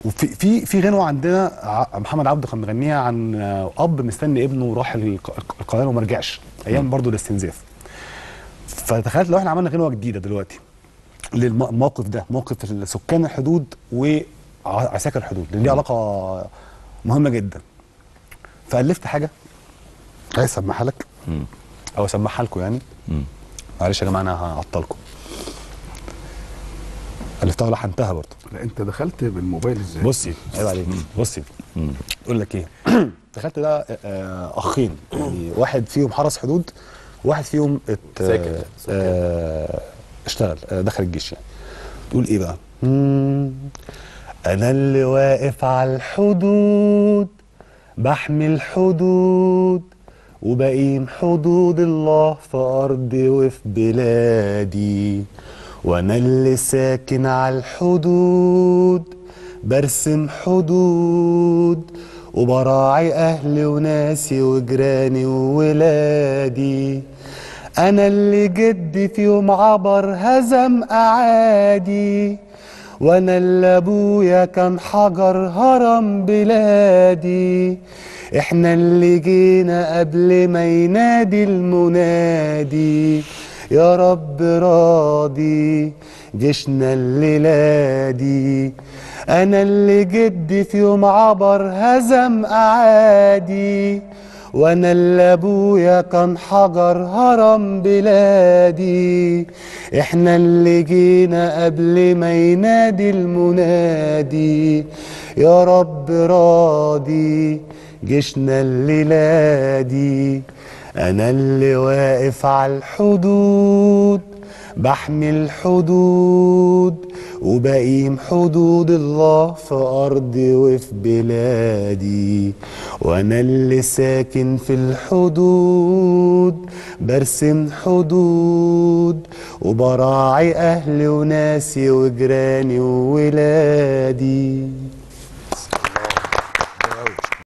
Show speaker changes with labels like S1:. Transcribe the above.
S1: وفي في في غنوه عندنا ع- محمد عبده كان مغنيها عن آه، اب مستني ابنه راح الق- القاهره وما رجعش ايام برضه الاستنزاف فتخيلت لو احنا عملنا غنوه جديده دلوقتي للموقف ده موقف سكان الحدود وعساكر الحدود لان دي علاقه مهمه جدا فالفت حاجه عايز اسمعها لك او اسمعها لكم يعني معلش يا جماعه انا هعطلكم الفتها ولحنتها برضه
S2: لا انت دخلت بالموبايل ازاي
S1: بصي عيب عليك بصي اقول لك ايه دخلت ده آه، اخين يعني واحد فيهم حرس حدود واحد فيهم ات
S3: ساكن.
S1: آه اشتغل آه دخل الجيش يعني تقول ايه بقى مم، انا اللي واقف على الحدود بحمي الحدود وبقيم حدود الله في أرضي وفي بلادي وأنا اللي ساكن على الحدود برسم حدود وبراعي أهلي وناسي وجيراني وولادي أنا اللي جدي في يوم عبر هزم أعادي وانا اللي ابويا كان حجر هرم بلادي احنا اللي جينا قبل ما ينادي المنادي يا رب راضي جيشنا الليلة دي انا اللي جدي في يوم عبر هزم اعادي وانا اللي ابويا كان حجر هرم بلادي احنا اللي جينا قبل ما ينادي المنادي يا رب راضي جيشنا الليلة دي انا اللي واقف على الحدود بحمي الحدود وبقيم حدود الله في أرضي وفي بلادي وأنا اللي ساكن في الحدود برسم حدود وبراعي أهلي وناسي وجيراني وولادي